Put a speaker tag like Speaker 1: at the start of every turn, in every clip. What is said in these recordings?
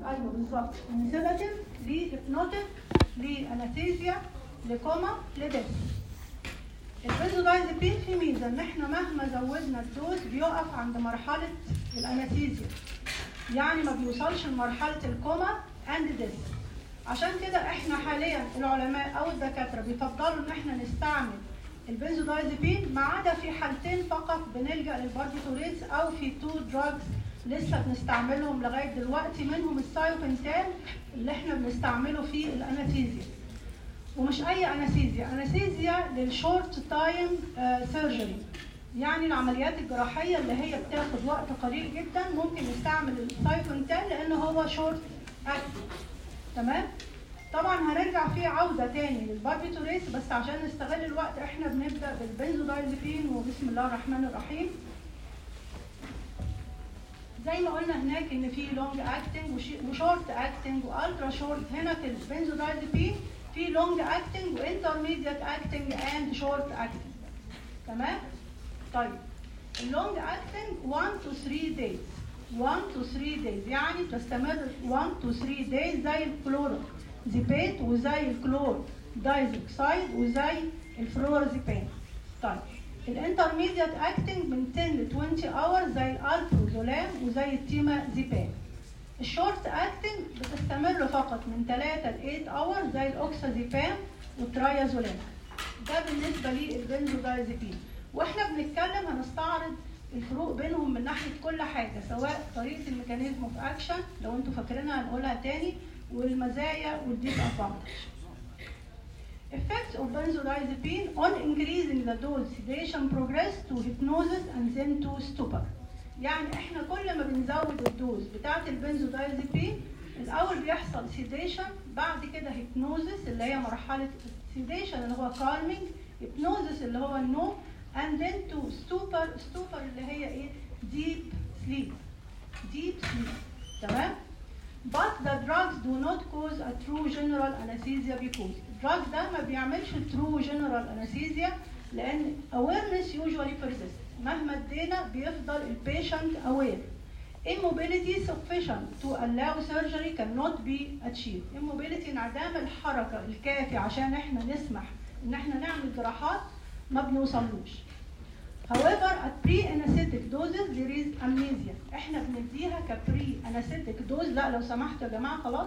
Speaker 1: ايوه بالظبط من سيداتيف لهيبنوتيك لانستيزيا لكوما لديس البنزودايزابين في ميزه ان احنا مهما زودنا الدوز بيقف عند مرحله الانستيزيا يعني ما بيوصلش لمرحله الكوما اند ديس عشان كده احنا حاليا العلماء او الدكاتره بيفضلوا ان احنا نستعمل البنزودايزابين ما عدا في حالتين فقط بنلجا للباربيتوريتس او في تو دراجز لسه بنستعملهم لغايه دلوقتي منهم السايوبنتال اللي احنا بنستعمله في الانستيزيا ومش اي انستيزيا انستيزيا للشورت تايم سيرجري يعني العمليات الجراحيه اللي هي بتاخد وقت قليل جدا ممكن نستعمل السايفونتال لان هو شورت اكتف تمام طبعا هنرجع فيه عوده تاني للباربيتوريس بس عشان نستغل الوقت احنا بنبدا بالبنزودايزابين وبسم الله الرحمن الرحيم زي ما قلنا هناك ان في لونج اكتنج وشورت اكتنج والترا شورت هنا في البنزودايزابين في لونج اكتنج وانترميديت اكتنج اند شورت اكتنج تمام طيب اللونج اكتنج 1 to 3 days 1 to 3 days يعني تستمر 1 to 3 days زي الكلورو زيبيت وزي الكلور دايزوكسايد وزي الفلورازيبين طيب الانترميديت اكتنج من 10 ل 20 اور زي الالبروزولام وزي التيمازيبين الشورت اكتنج بتستمر فقط من 3 ل 8 اور زي الاوكسازيبام والترايازولام ده بالنسبه للبنزودايزابين واحنا بنتكلم هنستعرض الفروق بينهم من ناحيه كل حاجه سواء طريقه الميكانيزم اوف اكشن لو انتوا فاكرينها هنقولها تاني والمزايا والديس ادفانتج Effects of benzodiazepine on increasing the dose sedation progress to hypnosis and then to stupor. يعني احنا كل ما بنزود الدوز بتاعت البنزودايزابين الاول بيحصل سيديشن بعد كده هيبنوزس اللي هي مرحله سيديشن اللي هو كالمينج هيبنوزس اللي هو النوم and then to stupor stupor اللي هي ايه deep sleep deep sleep تمام but the drugs do not cause a true general anesthesia because الدراج ده ما بيعملش true general anesthesia لان awareness usually persists مهما ادينا بيفضل البيشنت aware immobility sufficient to allow surgery cannot be achieved immobility انعدام الحركة الكافي عشان احنا نسمح ان احنا نعمل جراحات ما بنوصلوش However, at pre-anesthetic doses there is amnesia. احنا بنديها كبري anesthetic dose لا لو سمحتوا يا جماعة خلاص.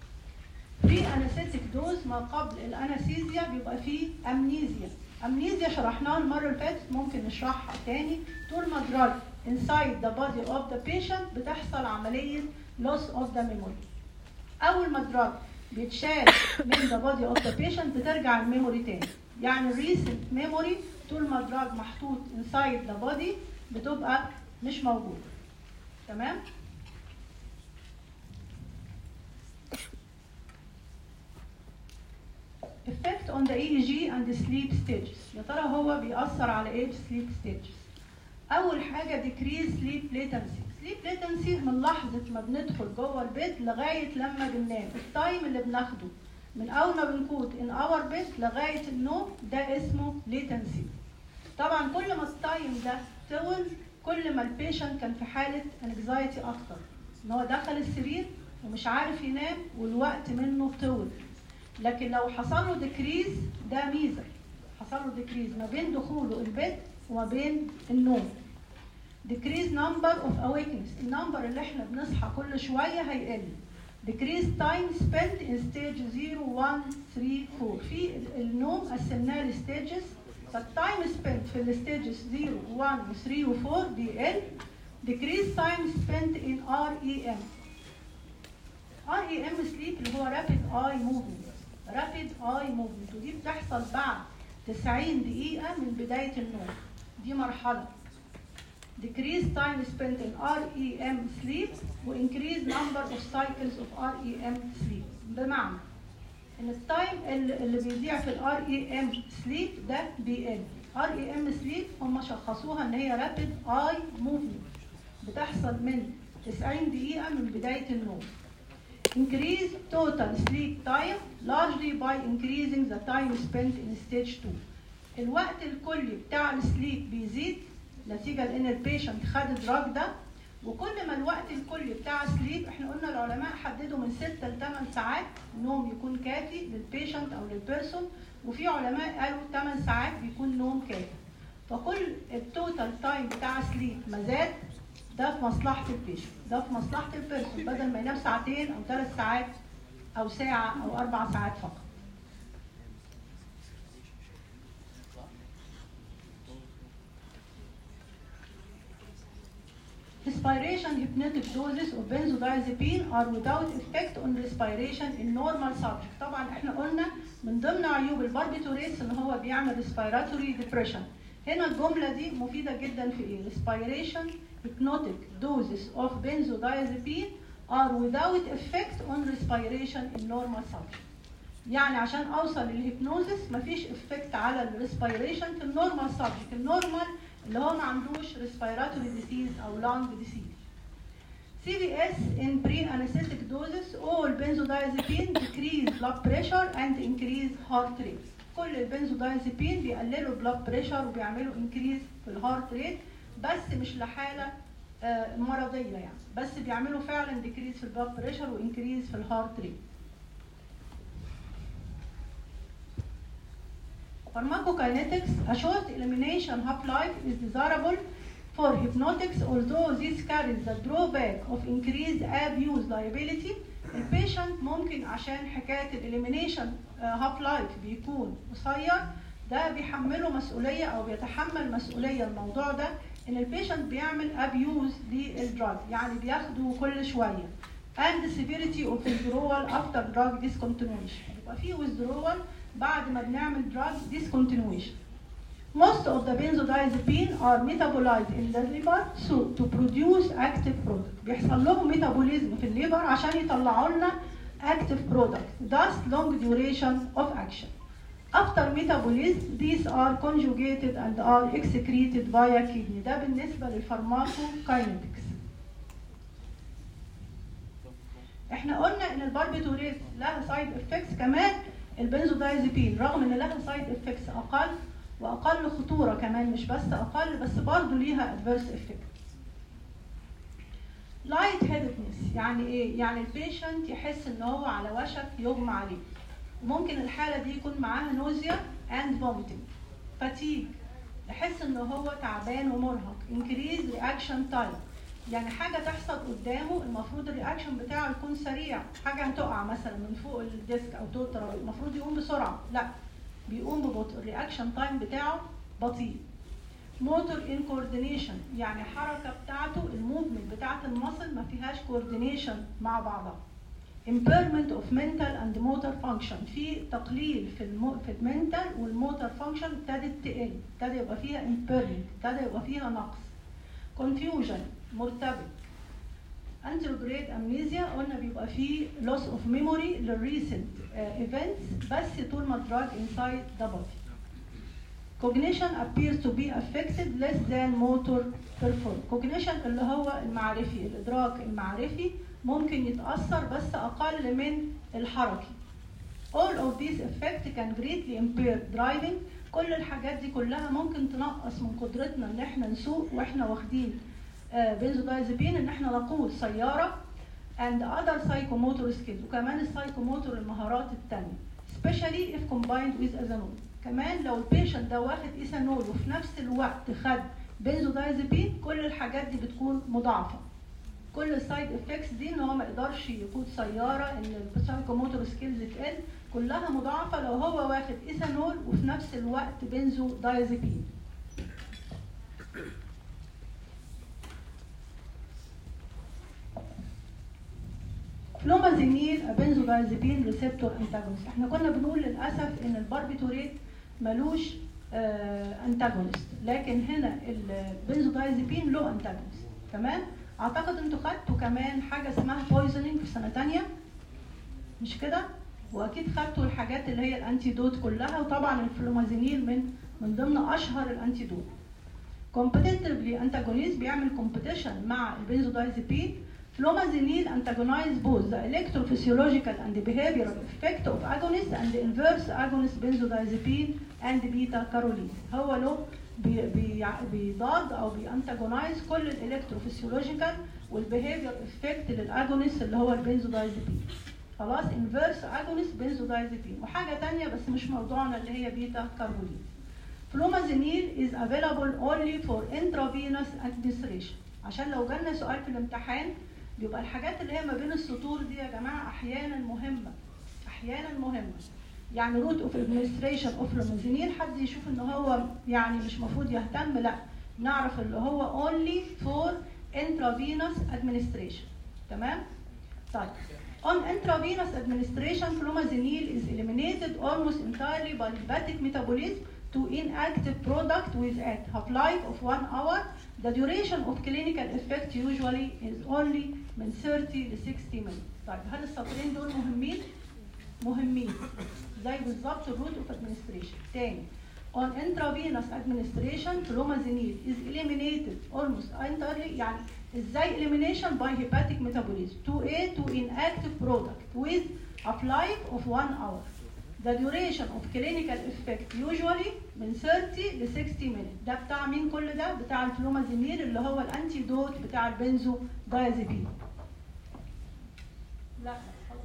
Speaker 1: pre-anesthetic dose ما قبل الانستيزيا بيبقى فيه amnesia. amnesia شرحناها المرة اللي فاتت ممكن نشرحها تاني طول ما دراج inside the body of the patient بتحصل عملية loss of the memory. أول ما دراج بيتشال من the body of the patient بترجع الميموري تاني. يعني الريسنت ميموري طول ما الدراج محطوط inside the body بتبقى مش موجودة تمام effect on the EEG and the sleep stages يا ترى هو بيأثر على ايه في sleep stages أول حاجة decrease sleep latency sleep latency من لحظة ما بندخل جوه البيت لغاية لما بننام التايم اللي بناخده من أول ما بنكون in our bed لغاية النوم ده اسمه latency طبعا كل ما التايم ده طول كل ما البيشنت كان في حالة anxiety أكتر إن هو دخل السرير ومش عارف ينام والوقت منه طول لكن لو حصل له ديكريز ده ميزة حصل له ديكريز ما بين دخوله البيت وما بين النوم decrease number of awakenings النمبر اللي احنا بنصحى كل شوية هيقل decrease time spent in stage 0 1 3 4 في النوم قسمناه لستيجز فالتايم spent في الستيجز 0 1 و 3 و 4 بيقل decrease time spent in REM REM sleep اللي هو rapid eye movement rapid eye movement ودي بتحصل بعد 90 دقيقة من بداية النوم دي مرحلة decrease time spent in REM sleep و increase number of cycles of REM sleep بمعنى ان التايم اللي بيضيع في ال REM sleep ده بيقل REM sleep هم شخصوها ان هي rapid eye movement بتحصل من 90 دقيقة من بداية النوم increase total sleep time largely by increasing the time spent in stage 2 الوقت الكلي بتاع السليب بيزيد نتيجة لان البيشنت خد الدراج ده وكل ما الوقت الكلي بتاع سليب احنا قلنا العلماء حددوا من 6 ل 8 ساعات نوم يكون كافي للبيشنت او للبيرسون وفي علماء قالوا 8 ساعات بيكون نوم كافي فكل التوتال تايم بتاع سليب ما زاد ده في مصلحه البيشنت ده في مصلحه البيرسون بدل ما ينام ساعتين او ثلاث ساعات او ساعه او اربع ساعات فقط Respiration hypnotic doses of benzodiazepine are without effect on respiration in normal subject. طبعا احنا قلنا من ضمن عيوب الباربيتوريتس ان هو بيعمل respiratory depression. هنا الجملة دي مفيدة جدا في ايه؟ Respiration hypnotic doses of benzodiazepine are without effect on respiration in normal subject. يعني عشان اوصل للهيبنوزس مفيش افكت على الريسبيريشن في النورمال سبجكت النورمال اللي هو ما عندوش respiratory disease او lung disease. CVS in pre-anesthetic doses all benzodiazepine decrease blood pressure and increase heart rate. كل البنزودايزيبين بيقللوا البلاد بريشر وبيعملوا انكريز في الهارت ريت بس مش لحاله آه، مرضيه يعني بس بيعملوا فعلا ديكريز في البلاد بريشر وانكريز في الهارت ريت. Pharmacokinetics, a short elimination half-life is desirable for hypnotics, although this carries the drawback of increased abuse liability. البيشنت ممكن عشان حكاية الإليمينيشن هاف لايف بيكون قصير ده بيحمله مسؤولية أو بيتحمل مسؤولية الموضوع ده إن البيشنت بيعمل أبيوز للدراج يعني بياخده كل شوية and severity of withdrawal after drug discontinuation يبقى في withdrawal بعد ما بنعمل drug discontinuation. Most of the benzodiazepine are metabolized in the liver so to produce active product. بيحصل لهم ميتابوليزم في الليبر عشان يطلعوا لنا active product. Thus long duration of action. After metabolism, these are conjugated and are excreted via kidney. ده بالنسبة للفارماكوكاينetics. احنا قلنا ان الباربيتوريت لها سايد افكتس كمان البنزودايزيبين رغم ان لها سايد افكتس اقل واقل خطوره كمان مش بس اقل بس برضه ليها ادفيرس افكت لايت هيدنس يعني ايه يعني البيشنت يحس ان هو على وشك يغمى عليه وممكن الحاله دي يكون معاها نوزيا اند فوميتنج فاتيج يحس ان هو تعبان ومرهق انكريز رياكشن تايم يعني حاجه تحصل قدامه المفروض الرياكشن بتاعه يكون سريع حاجه هتقع مثلا من فوق الديسك او توتر المفروض يقوم بسرعه لا بيقوم ببطء الرياكشن تايم بتاعه بطيء موتور ان كوردينيشن يعني حركه بتاعته الموفمنت بتاعه المصل ما فيهاش كوردينيشن مع بعضها impairment of mental and motor function في تقليل في المو... في المنتال والموتور فانكشن ابتدت تقل ابتدى يبقى فيها impairment ابتدى يبقى فيها نقص confusion مرتبط anterograde amnesia قلنا بيبقى فيه loss of memory للريسنت events بس طول ما الدراج inside the body. Cognition appears to be affected less than motor performance. Cognition اللي هو المعرفي الإدراك المعرفي ممكن يتأثر بس أقل من الحركي. All of these effects can greatly impair driving. كل الحاجات دي كلها ممكن تنقص من قدرتنا ان احنا نسوق واحنا واخدين بنزودايزيبين ان احنا نقود سياره and other psychomotor skills وكمان السايكوموتور المهارات التانية especially if combined with ethanol كمان لو البيشنت ده واخد ايثانول وفي نفس الوقت خد بنزودايزيبين كل الحاجات دي بتكون مضاعفه كل السايد افكتس دي ان هو ما يقدرش يقود سياره ان السايكوموتور سكيلز تقل كلها مضاعفه لو هو واخد ايثانول وفي نفس الوقت بنزودايزيبين فلومازينيل بنزودايزيبين ريسبتور انتاجونست احنا كنا بنقول للاسف ان الباربيتوريت ملوش انتاجونست لكن هنا البنزودايزيبين له انتاجونست تمام اعتقد انتوا خدتوا كمان حاجه اسمها بويزنينج في سنه تانية مش كده واكيد خدتوا الحاجات اللي هي الانتيدوت كلها وطبعا الفلومازينيل من من ضمن اشهر الانتيدوت كومبتيتيفلي انتاجونيست بيعمل كومبيتيشن مع البنزودايزيبين Flumazenil antagonize both the electrophysiological and behavioral effect of agonist and inverse agonist benzodiazepine and beta carolines. هو له بي- بي- بيضاد او بيانتاجونايز كل الالكتروفيسيولوجيكال والبيهيفير افكت للاجونست اللي هو البنزودايزيبين خلاص انفيرس اجونست بنزودايزيبين وحاجه تانية بس مش موضوعنا اللي هي بيتا كاربونيل فلومازينيل is available only for intravenous administration عشان لو جالنا سؤال في الامتحان بيبقى الحاجات اللي هي ما بين السطور دي يا جماعه احيانا مهمه احيانا مهمه يعني روت اوف ادمنستريشن اوف فلومازينيل حد يشوف ان هو يعني مش المفروض يهتم لا نعرف اللي هو only for intravenous administration تمام طيب On intravenous administration, flumazenil is eliminated almost entirely by hepatic metabolism to inactive product with a half-life of one hour. The duration of clinical effect usually is only من 30 ل 60 minutes. طيب هل السطرين دول مهمين؟ مهمين زي بالظبط الروت اوف ادمنستريشن تاني on intravenous administration flumazenil is eliminated almost entirely يعني ازاي elimination by hepatic metabolism to A to inactive product with a life of one hour the duration of clinical effect usually من 30 ل 60 minutes ده بتاع مين كل ده بتاع الفلومازينيل اللي هو الانتيدوت بتاع البنزو دايازيبين لا خلاص.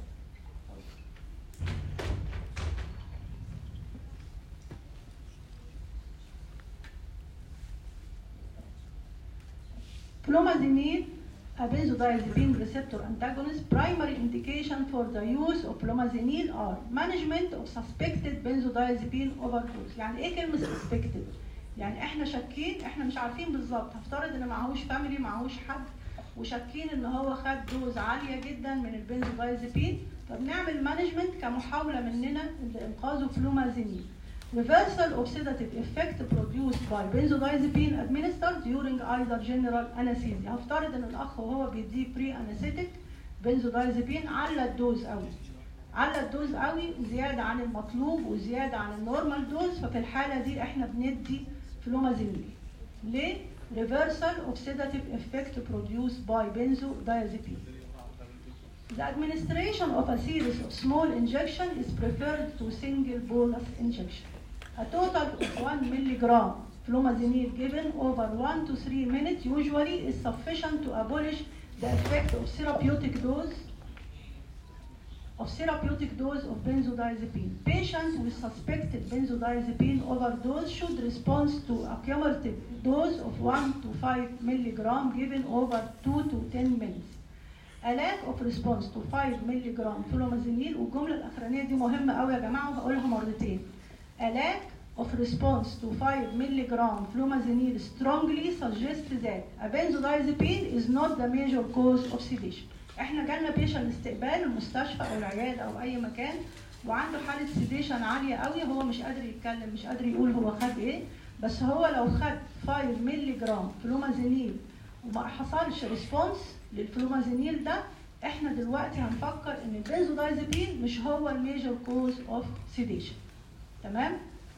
Speaker 1: Flumazenil, a benzodiazepine receptor antagonist, primary indication for the use of flumazenil are management of suspected benzodiazepine overdose. يعني ايه كلمة suspected؟ يعني احنا شاكين احنا مش عارفين بالظبط هفترض ان معهوش فاميلي معهوش حد وشاكين ان هو خد دوز عالية جدا من البنزودايزيبين فبنعمل مانجمنت كمحاولة مننا لانقاذه فلومازينيل. reversal of sedative effect produced by benzodiazepine administered during either general anesthesia هفترض ان الاخ وهو بيديه بري انستيك بنزودايزيبين على الدوز قوي على الدوز قوي زياده عن المطلوب وزياده عن النورمال دوز ففي الحاله دي احنا بندي فلومازينيل ليه reversal of sedative effect produced by benzodiazepine The administration of a series of small injection is preferred to single bolus injection. A total of 1 milligram flumazenil given over 1 to 3 minutes usually is sufficient to abolish the effect of therapeutic dose of therapeutic dose of benzodiazepine. Patients with suspected benzodiazepine overdose should respond to a cumulative dose of 1 to 5 milligram given over 2 to 10 minutes. A lack of response to 5 milligram flumazenil والجملة الأخرانية دي مهمة قوي يا جماعة وهقولها مرتين. A lack of response to 5 milligram flumazenil strongly suggests that a benzodiazepine is not the major cause of sedation. احنا جالنا بيشن استقبال المستشفى او العياده او اي مكان وعنده حاله سيديشن عاليه قوي هو مش قادر يتكلم مش قادر يقول هو خد ايه بس هو لو خد 5 مللي جرام فلومازينيل وما حصلش ريسبونس للفلومازينيل ده احنا دلوقتي هنفكر ان البنزودايزيبين مش هو الميجر كوز اوف سيديشن تمام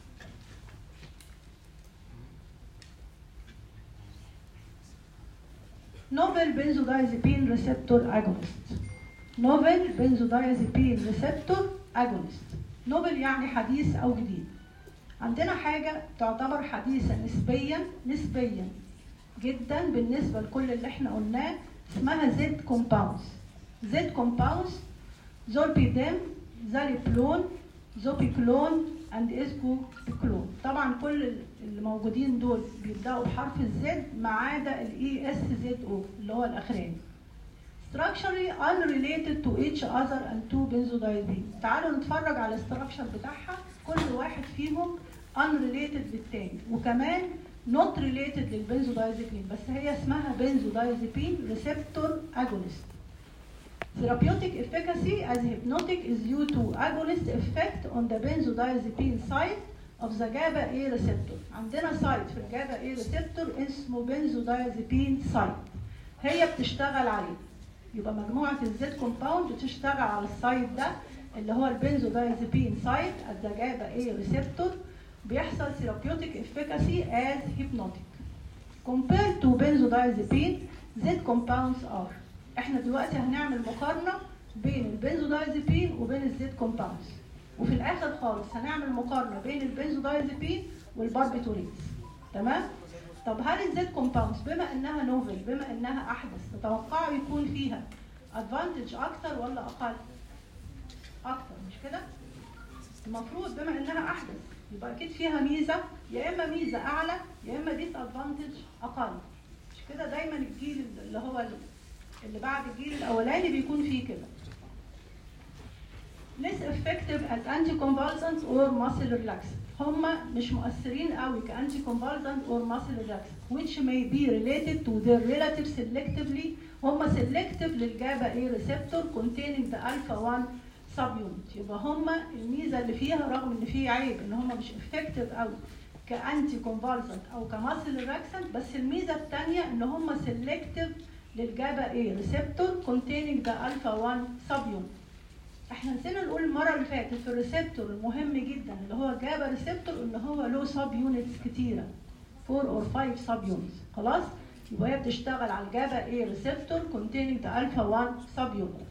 Speaker 1: novel benzodiazepine receptor agonist novel benzodiazepine receptor agonist novel يعني حديث او جديد عندنا حاجة تعتبر حديثة نسبيا نسبيا جدا بالنسبة لكل اللي احنا قلناه اسمها زد كومباوندز زد كومباوندز زولبيدام زاليبلون زوبيكلون اند اسكوبيكلون طبعا كل اللي موجودين دول بيبداوا بحرف الزد ما عدا الاي اس زد او اللي هو الاخراني structurally unrelated to each other and to benzodiazepine تعالوا نتفرج على الاستراكشر بتاعها كل واحد فيهم unrelated بالتاني وكمان not related للبنزودايزيبين بس هي اسمها benzodiazepine receptor agonist Therapeutic efficacy as hypnotic is due to agonist effect on the benzodiazepine site of the GABA A receptor. عندنا سايت في الجابا A receptor اسمه benzodiazepine site. هي بتشتغل عليه. يبقى مجموعة الزيت كومباوند بتشتغل على السايت ده اللي هو البنزودايزيبين سايت at the GABA A receptor بيحصل therapeutic efficacy as hypnotic. Compared to benzodiazepine, Z compounds are احنا دلوقتي هنعمل مقارنة بين البنزودايزيبين وبين الزيت كومباوندز وفي الاخر خالص هنعمل مقارنة بين البنزودايزيبين والباربيتوريتس تمام طب هل الزيت كومباوندز بما انها نوفل بما انها احدث تتوقعوا يكون فيها ادفانتج اكتر ولا اقل اكتر مش كده المفروض بما انها احدث يبقى اكيد فيها ميزه يا اما ميزه اعلى يا اما ديس ادفانتج اقل مش كده دايما الجيل اللي هو اللي بعد الجيل الاولاني بيكون فيه كده less effective as anticonvulsants or muscle relaxant هم مش مؤثرين قوي كانتي convulsant or muscle relaxant which may be related to their relative selectively هم selective للجابا A receptor containing the alpha 1 subunit يبقى هم الميزه اللي فيها رغم ان في عيب ان هم مش effective قوي كانتي convulsant او كماسل relaxant بس الميزه الثانيه ان هم selective للجابا A receptor containing the alpha 1 subunit احنا نسينا نقول المره اللي فاتت في الريسبتور المهم جدا اللي هو جابا ريسبتور ان هو له سب يونتس كتيره 4 اور 5 سب يونتس خلاص يبقى هي بتشتغل على الجابا اي ريسبتور containing the alpha 1 سب يونت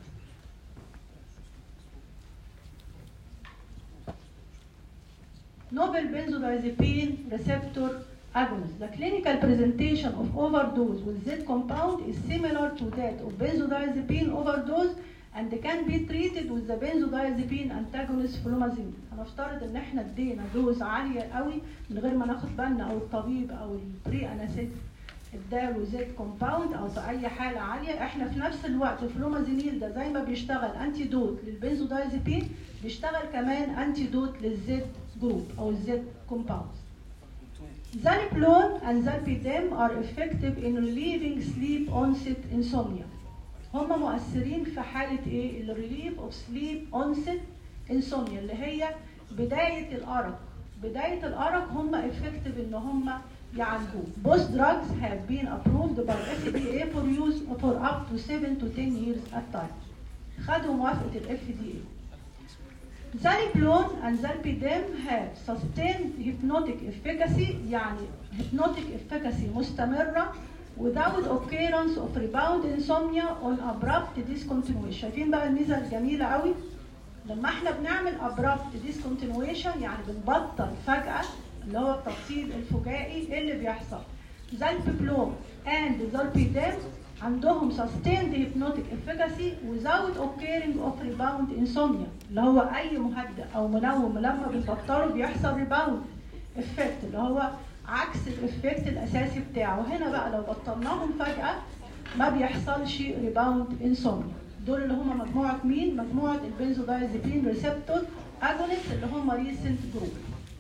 Speaker 1: novel benzodiazepine receptor agonist. The clinical presentation of overdose with Z compound is similar to that of benzodiazepine overdose and can be treated with the benzodiazepine antagonist flumazine. هنفترض ان احنا ادينا دوز عاليه قوي من غير ما ناخد بالنا او الطبيب او البري انستيك اداله زيت كومباوند او في اي حاله عاليه احنا في نفس الوقت الفلومازينيل ده زي ما بيشتغل انتي دوت للبنزودايزيبين بيشتغل كمان انتي دوت للزيت جروب او الزيت كومباوند. Zalipilone and zalpidem are effective in relieving sleep onset insomnia. هم مؤثرين في حالة ايه؟ الريليف اوف سليب اونست انسوميا اللي هي بداية الأرق. بداية الأرق هم effective ان هم يعالجوه. Both drugs have been approved by FDA for use for up to 7 to 10 years at time. خدوا موافقة ال FDA. Zalipilone and zalpidem have sustained hypnotic efficacy يعني hypnotic efficacy مستمرة without occurrence of rebound insomnia on abrupt discontinuation شايفين بقى الميزة الجميلة قوي لما احنا بنعمل abrupt discontinuation يعني بنبطل فجأة اللي هو التبطيل الفجائي ايه اللي بيحصل زالبيبلون and zolpidem عندهم sustained hypnotic efficacy without occurring of rebound insomnia اللي هو اي مهدئ او منوم لما بنبطله بيحصل rebound effect اللي هو عكس الافكت الاساسي بتاعه هنا بقى لو بطلناهم فجاه ما بيحصلش ريباوند انسومنيا دول اللي هم مجموعه مين مجموعه البنزودايزيبين ريسبتور اجونست اللي هم ريسنت جروب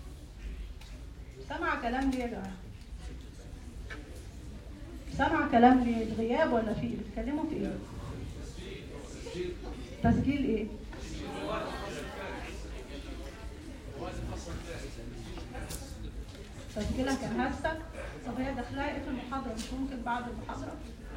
Speaker 1: سمع كلام ليه يا جماعه سمع كلام ليه الغياب ولا في بتتكلموا في ايه تسجيل ايه تسجيلها كان هسه طب هي داخلها ايه في المحاضره مش ممكن بعد المحاضره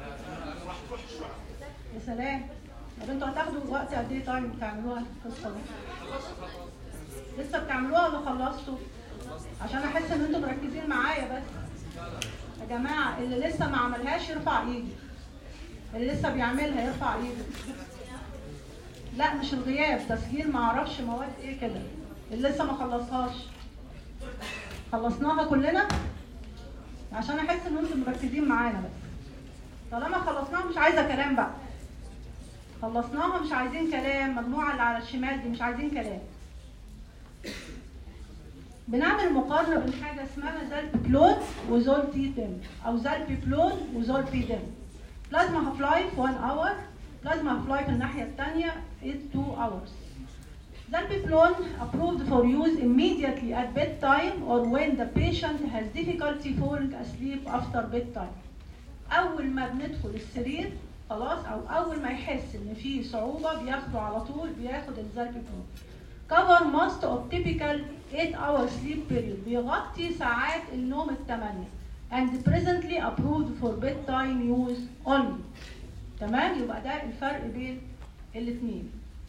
Speaker 1: يا سلام طب انتوا هتاخدوا وقت قد ايه طيب تعملوها القصه دي لسه بتعملوها ولا خلصتوا عشان احس ان انتوا مركزين معايا بس يا جماعه اللي لسه ما عملهاش يرفع ايده اللي لسه بيعملها يرفع ايده لا مش الغياب تسجيل ما اعرفش مواد ايه كده اللي لسه ما خلصهاش خلصناها كلنا عشان احس ان انتم مركزين معانا بس طالما خلصناها مش عايزه كلام بقى خلصناها مش عايزين كلام المجموعه اللي على الشمال دي مش عايزين كلام بنعمل مقارنه بين حاجه اسمها زالبيبلون وزولبيدم او زالبيبلون وزولبيدم بلازما هاف لايف 1 اور بلازما هاف لايف الناحيه الثانيه is 2 hours Zalpipilone approved for use immediately at bedtime or when the patient has difficulty falling asleep after bedtime. أول ما بندخل السرير خلاص أو أول ما يحس إن في صعوبة بياخده على طول بياخد الزالبيبلون. Cover most of typical 8 hour sleep period بيغطي ساعات النوم الثمانية and presently approved for bedtime use only. تمام يبقى ده الفرق بين الاثنين.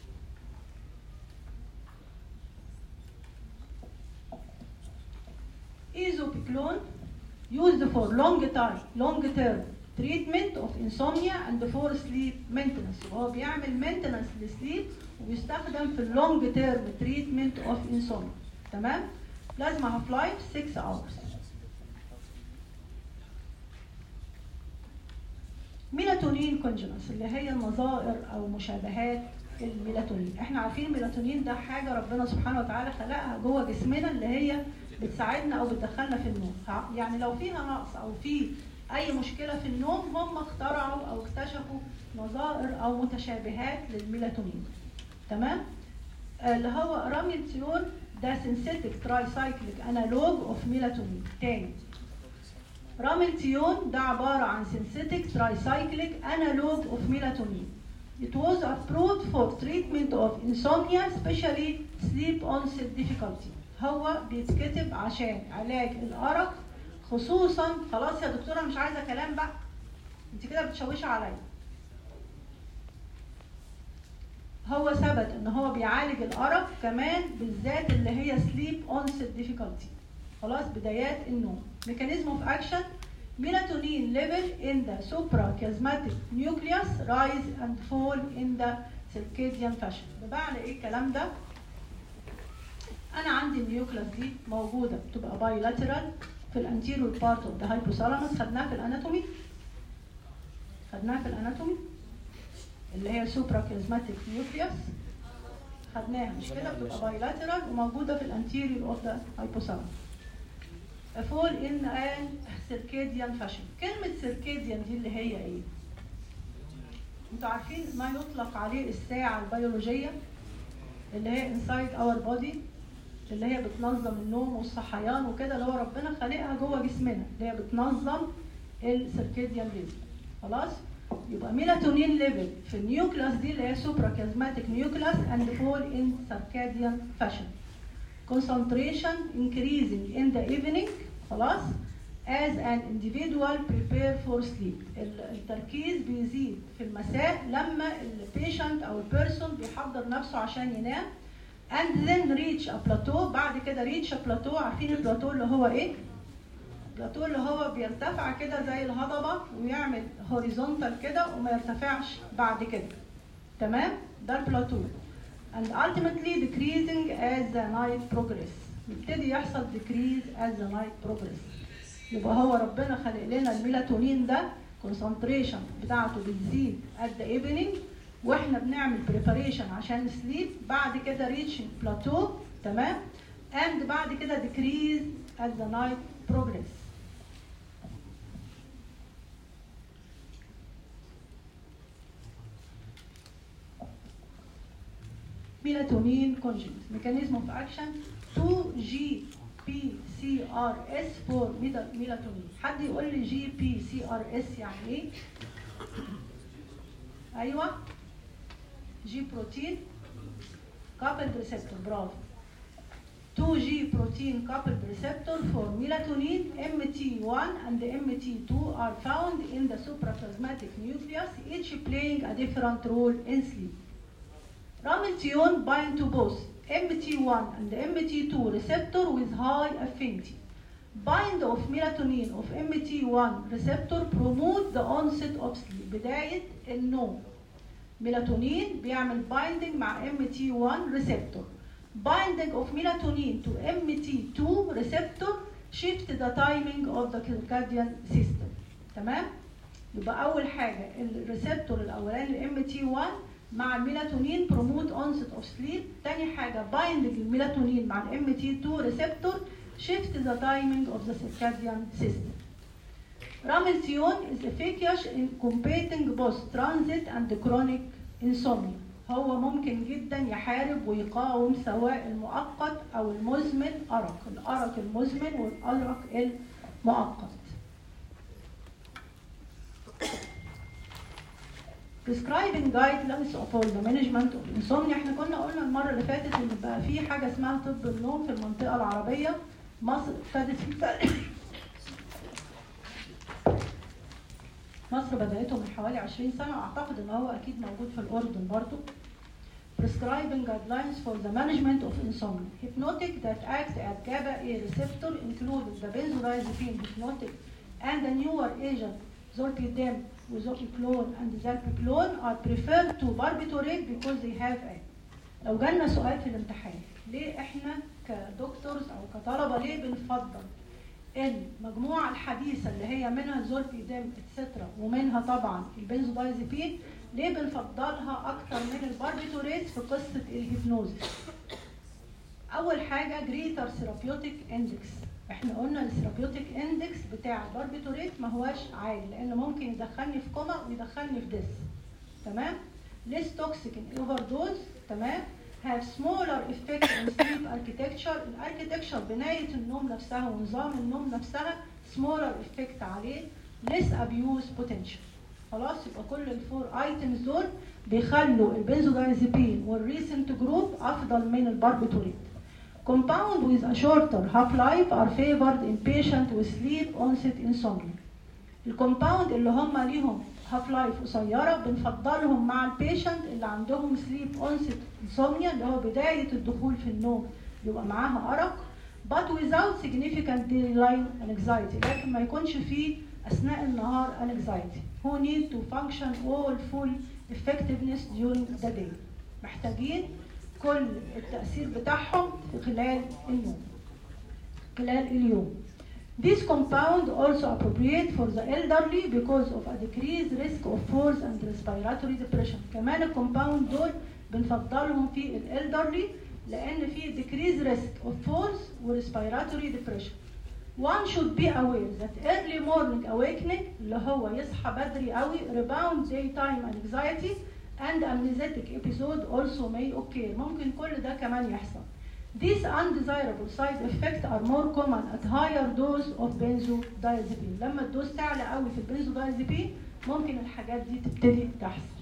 Speaker 1: Isopiclone used for long time, long term treatment of insomnia and for sleep maintenance. هو بيعمل maintenance للسليب وبيستخدم في long term treatment of insomnia. تمام؟ plasma half life 6 hours. ميلاتونين كونجنس اللي هي النظائر او مشابهات الميلاتونين احنا عارفين الميلاتونين ده حاجه ربنا سبحانه وتعالى خلقها جوه جسمنا اللي هي بتساعدنا او بتدخلنا في النوم يعني لو فيها نقص او في اي مشكله في النوم هم اخترعوا او اكتشفوا نظائر او متشابهات للميلاتونين تمام اللي هو راميلتيون ده سينثيتك تراي سايكليك انالوج اوف ميلاتونين تاني راميلتيون ده عباره عن سينثيتك تراي سايكليك انالوج اوف ميلاتونين It was approved for treatment of insomnia, especially sleep onset difficulty. هو بيتكتب عشان علاج الأرق خصوصا خلاص يا دكتورة مش عايزة كلام بقى انت كده بتشوشي عليا هو ثبت ان هو بيعالج الارق كمان بالذات اللي هي سليب اونست ديفيكولتي خلاص بدايات النوم ميكانيزم اوف اكشن melatonin level in the suprachiasmatic nucleus rise and fall in the circadian fashion بمعنى ايه الكلام ده انا عندي النيوكلاس دي موجوده بتبقى بايلاترال في الانتيريور بارت اوف ذا hypothalamus خدناها في الاناتومي خدناها في الاناتومي اللي هي suprachiasmatic nucleus خدناها مش كده بتبقى بايلاترال وموجوده في الانتيريور اوف ذا hypothalamus فول ان ان سيركيديان فاشن كلمة سيركيديان دي اللي هي ايه؟ انتوا عارفين ما يطلق عليه الساعة البيولوجية اللي هي انسايد اور بودي اللي هي بتنظم النوم والصحيان وكده اللي هو ربنا خالقها جوه جسمنا اللي هي بتنظم السيركيديان ريزم خلاص؟ يبقى ميلاتونين ليفل في النيوكلاس دي اللي هي سوبرا كازماتيك نيوكلاس اند فول ان سيركاديان فاشن concentration increasing in the evening خلاص as an individual prepare for sleep التركيز بيزيد في المساء لما البيشنت او البيرسون بيحضر نفسه عشان ينام and then reach a plateau بعد كده reach a plateau عارفين البلاتو اللي هو ايه؟ البلاتو اللي هو بيرتفع كده زي الهضبة ويعمل هوريزونتال كده وما يرتفعش بعد كده تمام؟ ده البلاتو and ultimately decreasing as the night progress يبتدي يحصل decrease as the night progress يبقى هو ربنا خلق لنا الميلاتونين ده concentration بتاعته بتزيد at the evening واحنا بنعمل preparation عشان نسليب بعد كده reaching plateau تمام and بعد كده decrease as the night progress melatonin conjugates. Mechanism of action 2-GPCRS for melatonin. حد يقول لي GPCRS يعني ايه؟ ايوه جي بروتين coupled receptor برافو 2G protein coupled receptor for melatonin MT1 and MT2 are found in the supraplasmatic nucleus, each playing a different role in sleep. Rameltion bind to both MT1 and MT2 receptor with high affinity. Bind of melatonin of MT1 receptor promote the onset of sleep بداية النوم. melatonin بيعمل binding مع MT1 receptor. Binding of melatonin to MT2 receptor shift the timing of the circadian system. تمام؟ يبقى أول حاجة الريسبتور الأولاني ال MT1 مع الميلاتونين بروموت اونست اوف سليب تاني حاجه بايندنج الميلاتونين مع الام تي 2 ريسبتور شيفت ذا تايمينج اوف ذا circadian system راملتيون is efficacious in combating both transit and chronic insomnia هو ممكن جدا يحارب ويقاوم سواء المؤقت او المزمن ارق الارق المزمن والارق المؤقت prescribing guidelines for the management of insomnia احنا كنا قلنا المره اللي فاتت ان بقى في حاجه اسمها طب النوم في المنطقه العربيه مصر ابتدت مصر بدأته من حوالي 20 سنة أعتقد إن هو أكيد موجود في الأردن برضو. Prescribing guidelines for the management of insomnia. Hypnotic that act at GABA A receptor include the benzodiazepine hypnotic and the newer agent zolpidem وزوبيكلون and zalpiclone are preferred to barbiturate because they have a لو جالنا سؤال في الامتحان ليه احنا كدكتورز او كطلبه ليه بنفضل المجموعه الحديثه اللي هي منها الزولبيدام اتسترا ومنها طبعا البنزودايزيبين ليه بنفضلها اكتر من الباربيتوريت في قصه الهيبنوزيس اول حاجه جريتر ثيرابيوتيك اندكس احنا قلنا الثيرابيوتيك اندكس بتاع الباربيتوريت ما هواش عالي لان ممكن يدخلني في كوما ويدخلني في ديس تمام less toxic in overdose تمام have smaller effect on sleep architecture الاركتكتشر بنايه النوم نفسها ونظام النوم نفسها smaller effect عليه less abuse potential خلاص يبقى كل الفور ايتمز دول بيخلوا البنزودايزيبين والريسنت جروب افضل من الباربيتوريت Compound with a shorter half-life are favored in patient with sleep onset insomnia. الكومباوند اللي هم ليهم هاف لايف قصيره بنفضلهم مع البيشنت اللي عندهم سليب اونست انسومنيا اللي هو بدايه الدخول في النوم يبقى معاها ارق but without significant daylight anxiety لكن ما يكونش فيه اثناء النهار anxiety who need to function all full effectiveness during the day محتاجين كل التأثير بتاعهم في خلال اليوم خلال اليوم This compound also appropriate for the elderly because of a decreased risk of falls and respiratory depression. كمان الكومباوند دول بنفضلهم في الالدرلي لان في decreased risk of falls و respiratory depression. One should be aware that early morning awakening اللي هو يصحى بدري قوي rebound daytime anxiety and amnesic episode also may occur. ممكن كل ده كمان يحصل. These undesirable side effects are more common at higher dose of benzodiazepine. لما الدوز تعلى قوي في البنزودايزيبين ممكن الحاجات دي تبتدي تحصل.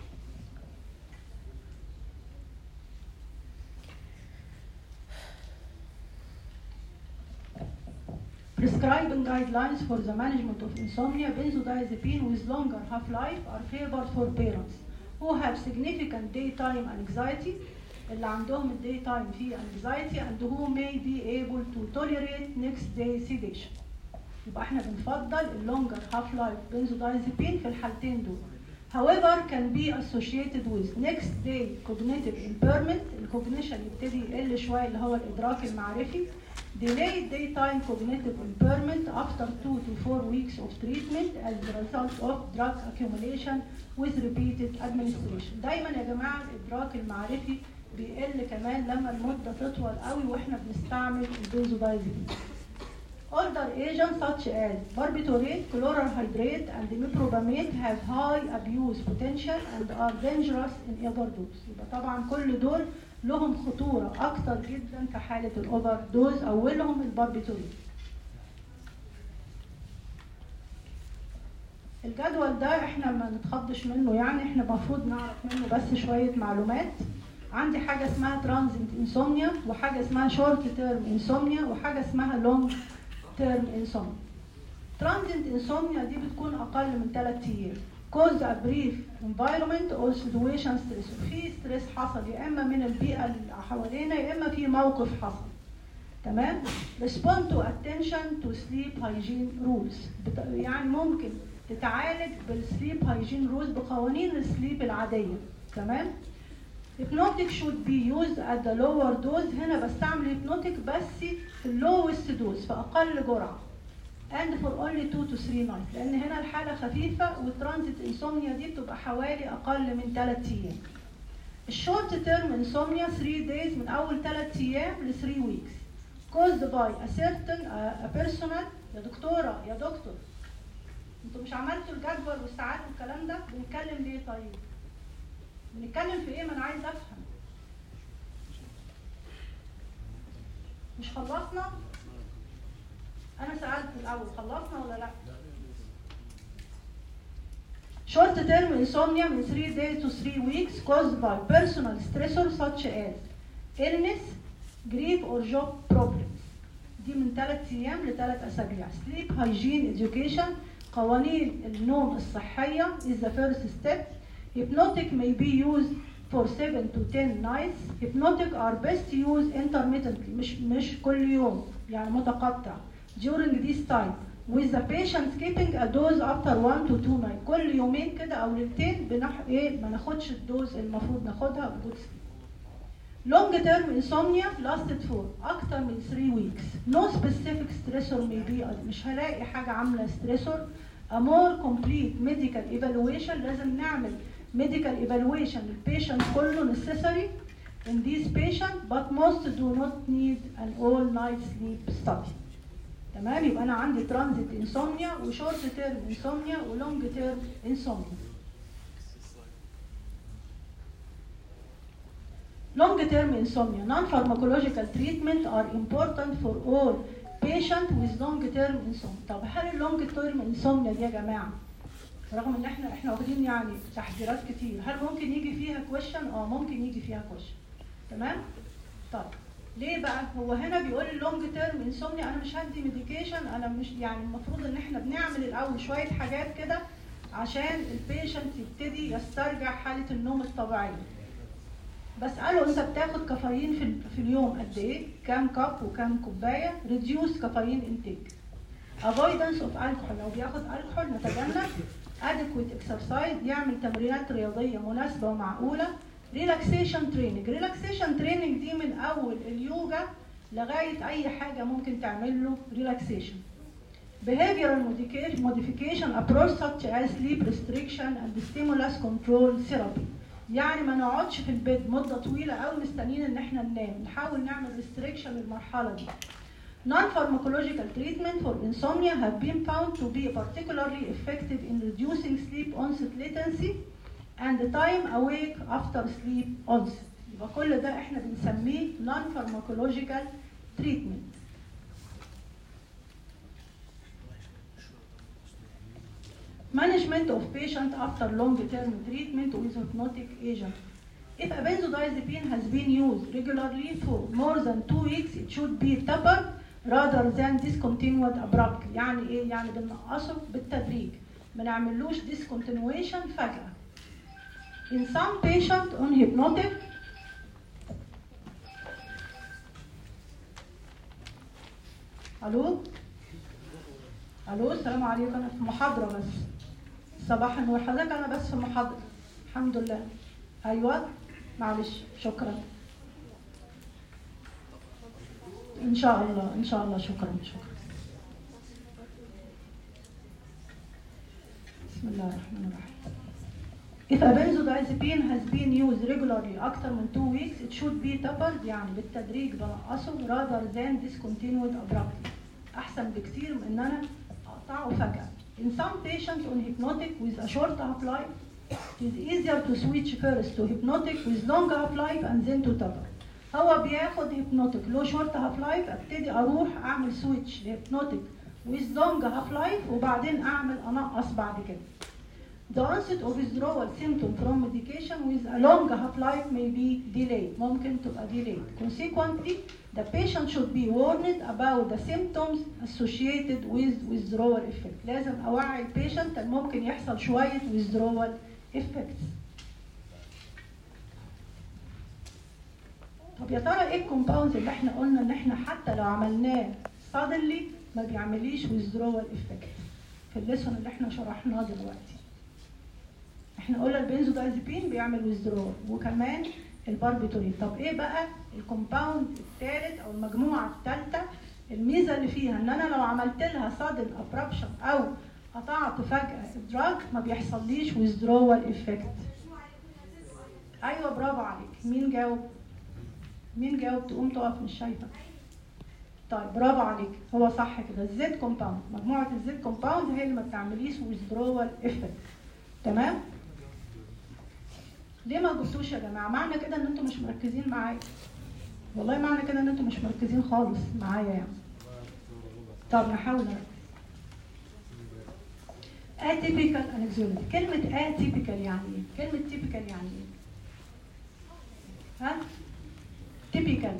Speaker 1: Prescribing guidelines for the management of insomnia, benzodiazepine with longer half-life are favored for parents who have significant daytime anxiety اللي عندهم الداي تايم فيه anxiety and who may be able to tolerate next day sedation. يبقى احنا بنفضل اللونجر هاف لايف بنزودايزيبين في الحالتين دول. However can be associated with next day cognitive impairment الكوجنيشن يبتدي يقل شويه اللي هو الادراك المعرفي delayed daytime cognitive impairment after 2 to 4 weeks of treatment as a result of drug accumulation with repeated administration. دايما يا جماعه الادراك المعرفي بيقل كمان لما المده تطول قوي واحنا بنستعمل البنزودايزيبين. Older agents such as barbiturate, chlorhydrate, and imipropamate have high abuse potential and are dangerous in overdose. يبقى طبعا كل دول لهم خطورة أكتر جدا في حالة الأوفر دوز أولهم الباربيتوريت. الجدول ده احنا ما نتخضش منه يعني احنا المفروض نعرف منه بس شوية معلومات عندي حاجة اسمها ترانزنت انسومنيا وحاجة اسمها شورت تيرم انسومنيا وحاجة اسمها لونج تيرم انسومنيا ترانزنت انسومنيا دي بتكون أقل من 3 أيام cause a brief environment or situation stress في ستريس حصل يا اما من البيئه اللي حوالينا يا اما في موقف حصل تمام respond to attention to sleep hygiene rules بت... يعني ممكن تتعالج بالسليب هايجين رولز بقوانين السليب العاديه تمام hypnotic should be used at the lower dose هنا بستعمل hypnotic بس في اللوست دوز في اقل جرعه and for only 2 to 3 nights لان هنا الحاله خفيفه والترانزيت انسومنيا دي بتبقى حوالي اقل من 3 ايام الشورت تيرم انسومنيا 3 days من اول 3 ايام ل 3 weeks caused by a certain uh, a personal يا دكتوره يا دكتور انتوا مش عملتوا الجدول والساعات والكلام ده بنتكلم ليه طيب بنتكلم في ايه ما انا عايز افهم مش خلصنا انا سالت الاول خلصنا ولا لا short term insomnia من 3 days to 3 weeks caused by personal stressors such as illness grief or job problems دي من 3 ايام ل 3 اسابيع sleep hygiene education قوانين النوم الصحيه is the first step hypnotic may be used for 7 to 10 nights hypnotic are best used intermittently مش مش كل يوم يعني متقطع during this time with the patient skipping a dose after 1 to 2 nights كل يومين كده او ليلتين بنح ايه ما ناخدش الدوز المفروض ناخدها بجود sleep Long term insomnia lasted for أكتر من 3 weeks. No specific stressor may be مش هلاقي حاجة عاملة stressor. A more complete medical evaluation لازم نعمل medical evaluation للبيشنت كله necessary in this patient but most do not need an all night sleep study. تمام يبقى أنا عندي transit insomnia وشورت term insomnia ولونج term insomnia. Long term insomnia, non-pharmacological treatment are important for all patient with long term insomnia. طب هل اللونج تيرم انسومنيا دي يا جماعه رغم ان احنا احنا واخدين يعني تحذيرات كتير هل ممكن يجي فيها كويشن؟ اه ممكن يجي فيها كويشن. تمام؟ طب ليه بقى؟ هو هنا بيقول اللونج تيرم انسومنيا انا مش هدي ميديكيشن انا مش يعني المفروض ان احنا بنعمل الاول شويه حاجات كده عشان البيشنت يبتدي يسترجع حاله النوم الطبيعيه. بسأله انت بتاخد كافيين في, في اليوم قد ايه؟ كام كاب وكام كوبايه؟ ريديوس كافيين انتيك. avoidance of alcohol لو بياخد الكحول نتجنب adequate exercise يعمل تمرينات رياضيه مناسبه ومعقوله relaxation training relaxation training دي من اول اليوجا لغايه اي حاجه ممكن تعمل له relaxation behavioral modification approach such as sleep restriction and stimulus control therapy يعني ما نقعدش في البيت مدة طويلة أوي مستنيين إن إحنا ننام، نحاول نعمل restriction للمرحلة دي. Non-pharmacological treatment for insomnia have been found to be particularly effective in reducing sleep onset latency and the time awake after sleep onset. يبقى كل ده إحنا بنسميه non-pharmacological treatment. Management of patient after long-term treatment with hypnotic agent. If a benzodiazepine has been used regularly for more than two weeks, it should be tapered rather than discontinued abruptly. يعني ايه؟ يعني بنقصه بالتدريج. ما نعملوش discontinuation فجأة. In some patient on hypnotic الو الو السلام عليكم انا في محاضره بس صباح النور حضرتك انا بس في محاضره الحمد لله ايوه معلش شكرا ان شاء الله ان شاء الله شكرا شكرا بسم الله الرحمن الرحيم If a benzodiazepine has been used regularly أكثر من 2 weeks, it should be tapered يعني بالتدريج بنقصه rather than discontinued abruptly. أحسن بكتير من إن أنا أقطعه فجأة. In some patients on hypnotic with a short half-life, it is easier to switch first to hypnotic with long half-life and then to taper. هو بياخد hypnotic له short half-life ابتدي أروح أعمل switch لhypnotic with long half-life وبعدين أعمل أنقص بعد كده. The onset of withdrawal symptom from medication with a long half-life may be delayed. ممكن تبقى delayed. Consequently, the patient should be warned about the symptoms associated with withdrawal effect. لازم أوعي البيشنت إن ممكن يحصل شوية withdrawal effects. طب يا ترى ايه الكومباوندز اللي احنا قلنا ان احنا حتى لو عملناه suddenly ما بيعمليش withdrawal effect في الليسون اللي احنا شرحناه دلوقتي. احنا قلنا البنزودايزيبين بيعمل ويزدرول وكمان الباربيتولين طب ايه بقى الكومباوند الثالث او المجموعه الثالثه الميزه اللي فيها ان انا لو عملت لها سادن ابرابشن او قطعت فجاه الدراج ما بيحصليش ويزدرول افكت ايوه برافو عليك مين جاوب مين جاوب تقوم تقف مش شايفه طيب برافو عليك هو صح كده الزيت كومباوند مجموعه الزيت كومباوند هي اللي ما بتعمليش ويزدرول افكت تمام ليه ما جبتوش يا جماعه معنى كده ان انتوا مش مركزين معايا والله معنى كده ان انتوا مش مركزين خالص معايا يعني طب نحاول نركز اتيبيكال anxiety كلمة اتيبيكال يعني ايه؟ كلمة تيبيكال يعني ايه؟ ها؟ تيبيكال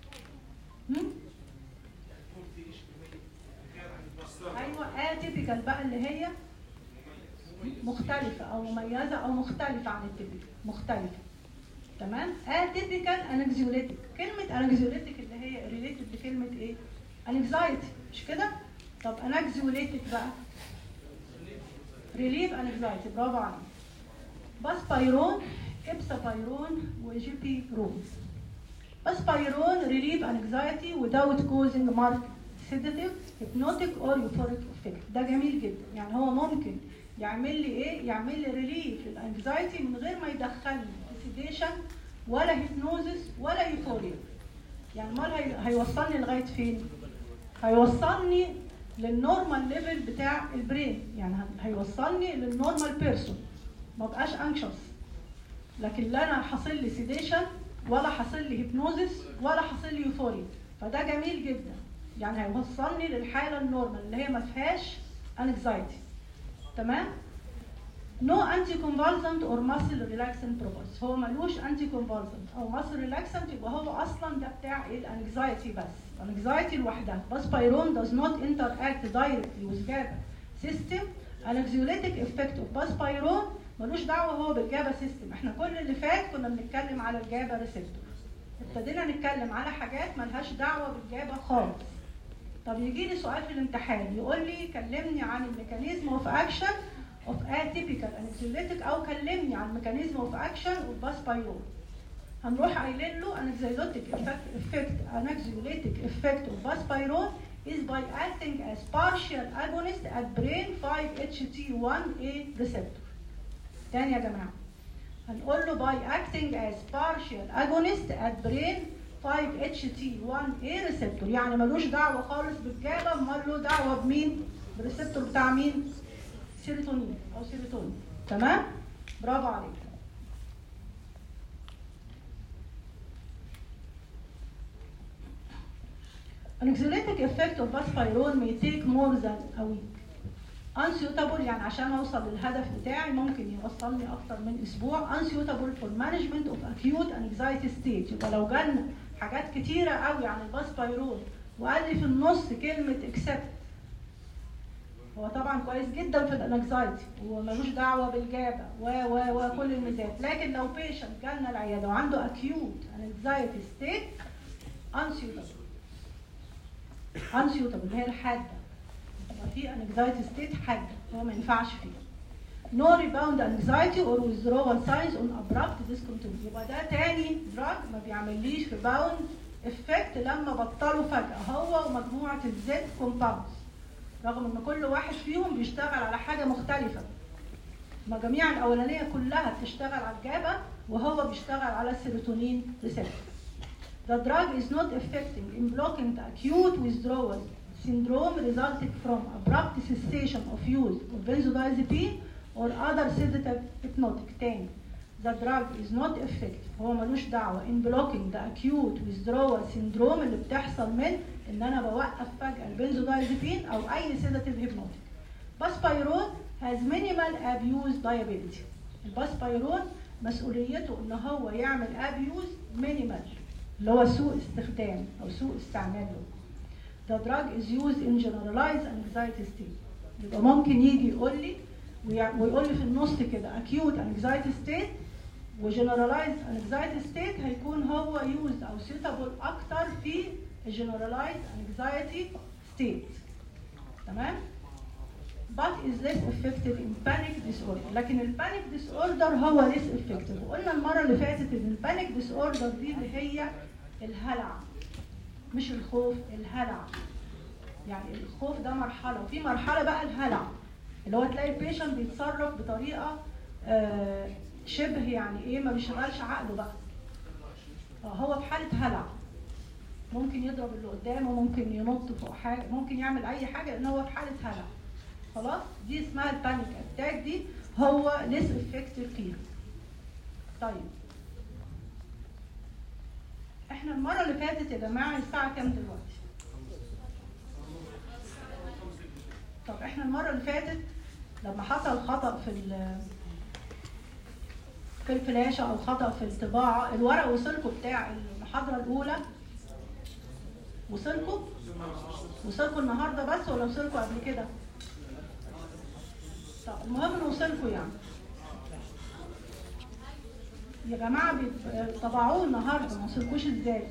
Speaker 1: ايوه اتيبيكال بقى اللي هي مختلفة أو مميزة أو مختلفة عن التيبيكال مختلفة تمام اتيبيكال انكزيوليتيك كلمة انكزيوليتيك اللي هي ريليتد لكلمة ايه؟ انكزايتي مش كده؟ طب انكزيوليتيك بقى ريليف انكزايتي برافو عليك باسبايرون ابسابايرون وجي بي رون بس بايرون relieve anxiety without causing marked sedative hypnotic or euphoric effect ده جميل جدا يعني هو ممكن يعمل لي ايه يعمل لي ريليف للانكزايتي من غير ما يدخلني في سيديشن ولا هيبنوزس ولا يوفوريا يعني امال هي- هيوصلني لغايه فين هيوصلني للنورمال ليفل بتاع البرين يعني ه- هيوصلني للنورمال بيرسون ما بقاش انكشس لكن لا انا حاصل لي سيديشن ولا حاصل لي هيبنوزس ولا حاصل لي يوفوريا فده جميل جدا يعني هيوصلني للحاله النورمال اللي هي ما فيهاش انكزايتي تمام نو انتي كونفالسنت اور ماسل ريلاكسنت بروبرز هو ملوش انتي كونفالسنت او ماسل ريلاكسنت يبقى هو اصلا ده بتاع ايه الانكزايتي بس الانكزايتي لوحدها بس بايرون does not interact directly with GABA system anxiolytic effect of بس بايرون ملوش دعوه هو بالجابا سيستم احنا كل اللي فات كنا بنتكلم على الجابا ريسبتور ابتدينا نتكلم على حاجات ملهاش دعوه بالجابا خالص طب يجي لي سؤال في الامتحان يقول لي كلمني عن الميكانيزم اوف اكشن اوف اتيبيكال انكزيوليتيك او كلمني عن الميكانيزم اوف اكشن اوف باس بايرون هنروح قايلين له anxiolytic effect effect anxiolytic effect of buspirone is by acting as partial agonist at brain 5-HT1A receptor. تاني يا جماعة هنقول له by acting as partial agonist at brain 5-HT1A receptor يعني ملوش دعوة خالص بالجابة امال له دعوة بمين؟ بالريسبتور بتاع مين؟ سيروتونين أو سيروتونين تمام؟ برافو عليك Anxiolytic effect of buspirone may take more than a week. Unsuitable يعني عشان اوصل للهدف بتاعي ممكن يوصلني اكتر من اسبوع. Unsuitable for management of acute anxiety state. يبقى لو جالنا حاجات كتيرة قوي عن الباسبايرون وقال لي في النص كلمة accept هو طبعا كويس جدا في الانكزايتي وملوش دعوه بالجابه و و وكل الميزات لكن لو بيشنت جالنا العياده وعنده acute anxiety state unsuitable unsuitable اللي هي الحاده يبقى في anxiety state حاده هو ما ينفعش فيه no rebound anxiety or withdrawal signs on abrupt discontinuity يبقى ده تاني دراج ما بيعمليش rebound effect لما بطلوا فجأة هو ومجموعة الزد compounds رغم ان كل واحد فيهم بيشتغل على حاجة مختلفة المجاميع الأولانية كلها بتشتغل على الجابا وهو بيشتغل على السيروتونين receptor The drug is not effective in blocking the acute withdrawal syndrome resulting from abrupt cessation of use of benzodiazepine or other sedative hypnotic تاني. The drug is not effective هو ملوش دعوة in blocking the acute withdrawal syndrome اللي بتحصل من ان انا بوقف فجأة البنزودايزيبين او اي sedative hypnotic. باسبايرون has minimal abuse liability. الباسبايرون مسؤوليته ان هو يعمل abuse minimal اللي هو سوء استخدام او سوء استعمال له. The drug is used in generalized anxiety state. يبقى ممكن يجي يقول لي ويع- ويقول لي في النص كده acute anxiety state وgeneralized anxiety state هيكون هو used او suitable اكتر في generalized anxiety state. تمام؟ but is less effective in panic disorder لكن البانيك disorder هو less effective وقلنا المرة اللي فاتت ان البانيك disorder دي اللي هي الهلع مش الخوف الهلع يعني الخوف ده مرحلة وفي مرحلة بقى الهلع اللي هو تلاقي البيشنت بيتصرف بطريقة آه، شبه يعني ايه ما بيشغلش عقله بقى آه، هو في حالة هلع ممكن يضرب اللي قدامه ممكن ينط فوق حاجة ممكن يعمل أي حاجة لأن هو في حالة هلع خلاص دي اسمها البانيك اتاك دي هو ليس افكتيف فيها طيب احنا المرة اللي فاتت يا جماعة الساعة كام دلوقتي؟ طب احنا المرة اللي فاتت لما حصل خطأ في ال في الفلاشة أو خطأ في الطباعة الورق وصلكم بتاع المحاضرة الأولى وصلكم؟ وصلكم النهاردة بس ولا وصلكم قبل كده؟ طب المهم نوصلكم يعني يا جماعة بيت- طبعوه النهاردة ما وصلكوش ازاي؟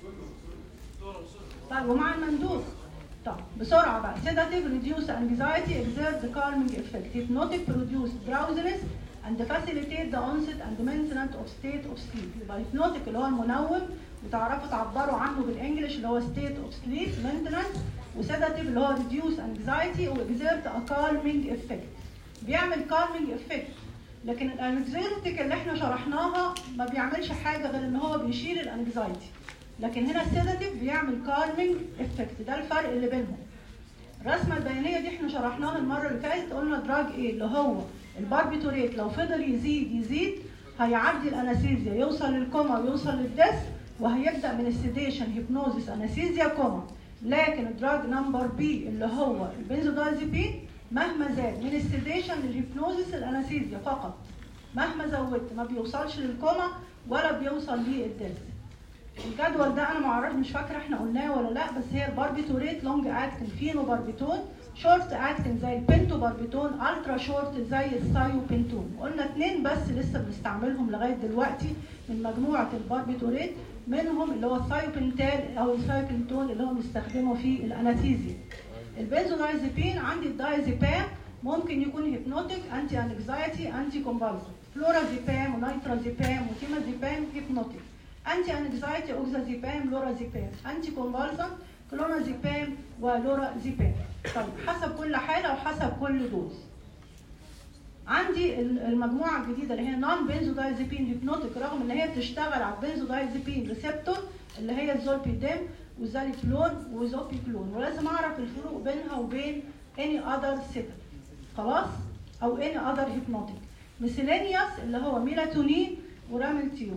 Speaker 1: طيب ومع المندوب طب بسرعة بقى sedative reduce anxiety exert the calming effect hypnotic produce drowsiness and facilitate the onset and maintenance of state of sleep يبقى hypnotic اللي هو المنوم وتعرفوا تعبروا عنه بالانجلش اللي هو state of sleep maintenance وسيداتيف اللي هو reduce anxiety و exert a calming effect بيعمل calming effect لكن الانكزايتي اللي احنا شرحناها ما بيعملش حاجه غير ان هو بيشيل الانكزايتي لكن هنا السيداتيف بيعمل كارمنج افكت ده الفرق اللي بينهم الرسمه البيانيه دي احنا شرحناها المره اللي فاتت قلنا دراج ايه اللي هو الباربيتوريت لو فضل يزيد يزيد هيعدي الانستيزيا يوصل للكوما ويوصل للدس وهيبدا من السيديشن هيبنوزيس انستيزيا كوما لكن الدراج نمبر بي اللي هو البنزودازيبين مهما زاد من السيديشن للهيبنوزيس الانستيزيا فقط مهما زودت ما بيوصلش للكوما ولا بيوصل للدس الجدول ده انا ما اعرفش مش فاكره احنا قلناه ولا لا بس هي الباربيتوريت لونج اكتنج فينو باربيتون شورت اكتنج زي البنتو باربيتون الترا شورت زي السايو بنتون قلنا اتنين بس لسه بنستعملهم لغايه دلوقتي من مجموعه الباربيتوريت منهم اللي هو السايو بنتال او السايو بنتون اللي هو بنستخدمه في الانستيزيا البنزودايزيبين عندي الدايزيبام ممكن يكون هيبنوتيك انتي انكزايتي انتي كومبالسنت فلورازيبام ونيترازيبام وتيمازيبام هيبنوتيك انتي انكزايتي اوكزازيبام لورازيبام انتي كونفالسنت كلونازيبام ولورازيبام طيب حسب كل حاله وحسب كل دوز عندي المجموعه الجديده اللي هي نون بنزودايزيبين هيبنوتيك رغم ان هي بتشتغل على البنزودايزيبين ريسبتور اللي هي الزولبيديم والزاليكلون وزوبيكلون ولازم اعرف الفروق بينها وبين اني اذر سيتر خلاص او اني اذر هيبنوتيك ميسيلينيوس اللي هو ميلاتونين وراملتيون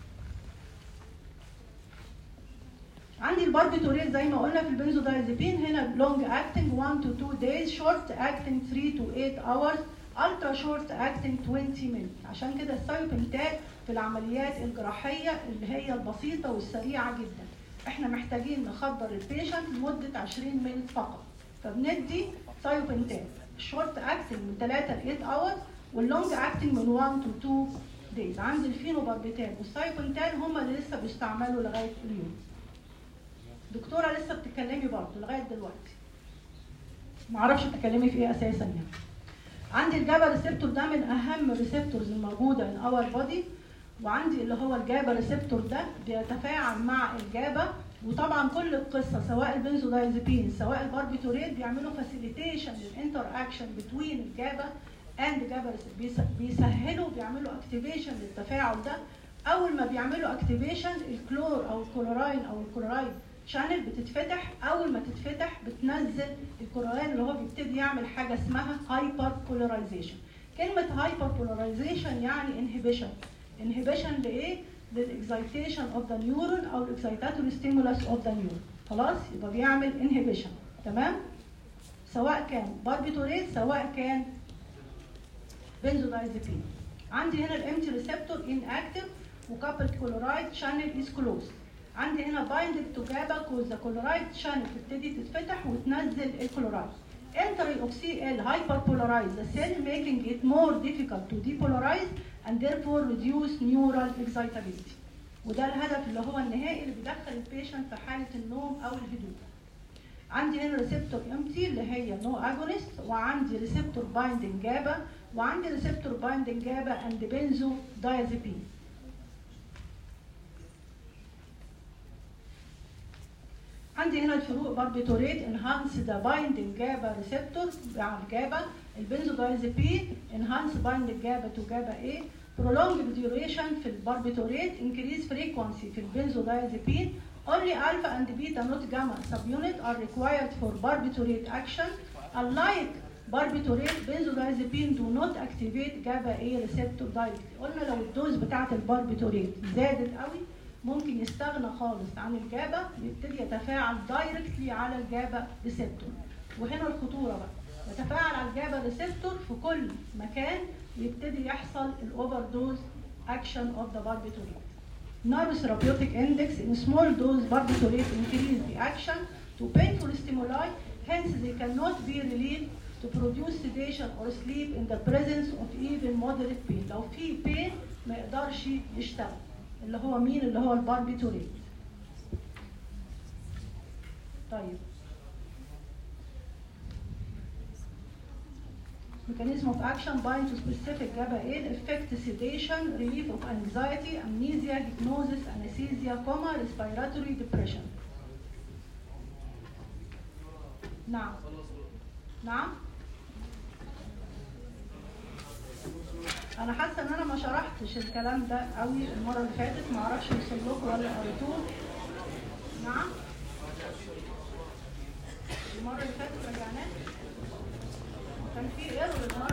Speaker 1: عندي الباربيتوريل زي ما قلنا في البنزودايزيبين هنا لونج اكتنج 1 to 2 days شورت اكتنج 3 to 8 hours الترا شورت اكتنج 20 minutes عشان كده السايوبنتات في العمليات الجراحيه اللي هي البسيطه والسريعه جدا احنا محتاجين نخدر البيشنت لمده 20 minutes فقط فبندي سايوبنتات الشورت اكتنج من 3 ل 8 hours واللونج اكتنج من 1 to 2 days عندي الفينوباربيتان والسايوبنتان هم اللي لسه بيستعملوا لغايه اليوم دكتوره لسه بتتكلمي برضه لغايه دلوقتي ما اعرفش بتتكلمي في ايه اساسا يعني عندي الجابا ريسبتور ده من اهم الريسبتورز الموجوده ان اور بودي وعندي اللي هو الجابا ريسبتور ده بيتفاعل مع الجابا وطبعا كل القصه سواء البنزودايزيبين سواء الباربيتوريت بيعملوا فاسيليتيشن للانتر اكشن بتوين الجابا اند جابا بيسهلوا بيعملوا اكتيفيشن للتفاعل ده اول ما بيعملوا اكتيفيشن الكلور او الكلوراين او الكلورايد شانل بتتفتح اول ما تتفتح بتنزل الكلوراين اللي هو بيبتدي يعمل حاجه اسمها هايبر بولاريزيشن كلمه هايبر بولاريزيشن يعني انهبيشن انهبيشن لايه للاكسايتيشن اوف ذا نيورون او الاكسايتاتوري ستيمولس اوف ذا نيورون خلاص يبقى بيعمل انهبيشن تمام سواء كان باربيتوريت سواء كان بنزودايزيبين عندي هنا الامتي ريسبتور ان اكتف وكابل كلورايد شانل از كلوز عندي هنا بايندنج تو جابا كوز كلورايد شانل تبتدي تتفتح وتنزل الكلورايد enter الاوكسي ال hyperpolarize the cell making it more difficult to depolarize and therefore reduce neural excitability وده الهدف اللي هو النهائي اللي بيدخل البيشنت في حاله النوم او الهدوء عندي هنا ريسبتور امتي اللي هي نو اجونست وعندي ريسبتور بايندنج جابا وعندي ريسبتور بايندنج جابا اند بنزو دايازيبين عندي هنا الفروق باربيتوريت انهانس ذا بايندنج جابا ريسبتور مع الجابا البنزودايزيبين انهانس بايندنج جابا تو جابا ايه prolonged duration في الباربيتوريت increase frequency في البنزودايزيبين only alpha and beta not gamma subunit are required for barbiturate action unlike barbiturate benzodiazepine do not activate GABA A receptor directly قلنا لو الدوز بتاعت الباربيتوريت زادت قوي ممكن يستغنى خالص عن الجابا ويبتدي يتفاعل دايركتلي على الجابا ريسبتور وهنا الخطوره بقى يتفاعل على الجابا ريسبتور في كل مكان ويبتدي يحصل الاوفر دوز اكشن اوف ذا باربيتوريت non-therapeutic index in small dose barbiturate increase the action to painful stimuli hence they cannot be relieved to produce sedation or sleep in the presence of even moderate pain لو في pain ما يقدرش يشتغل اللي هو مين اللي هو الباربيتوريت طيب mechanism of action bind to specific GABA aid effect sedation relief of anxiety amnesia hypnosis anesthesia coma respiratory depression نعم نعم انا حاسه ان انا ما شرحتش الكلام ده قوي المره اللي فاتت ما اعرفش وصل لكم ولا قريتوه نعم المره اللي فاتت رجعناه كان في ايرور المره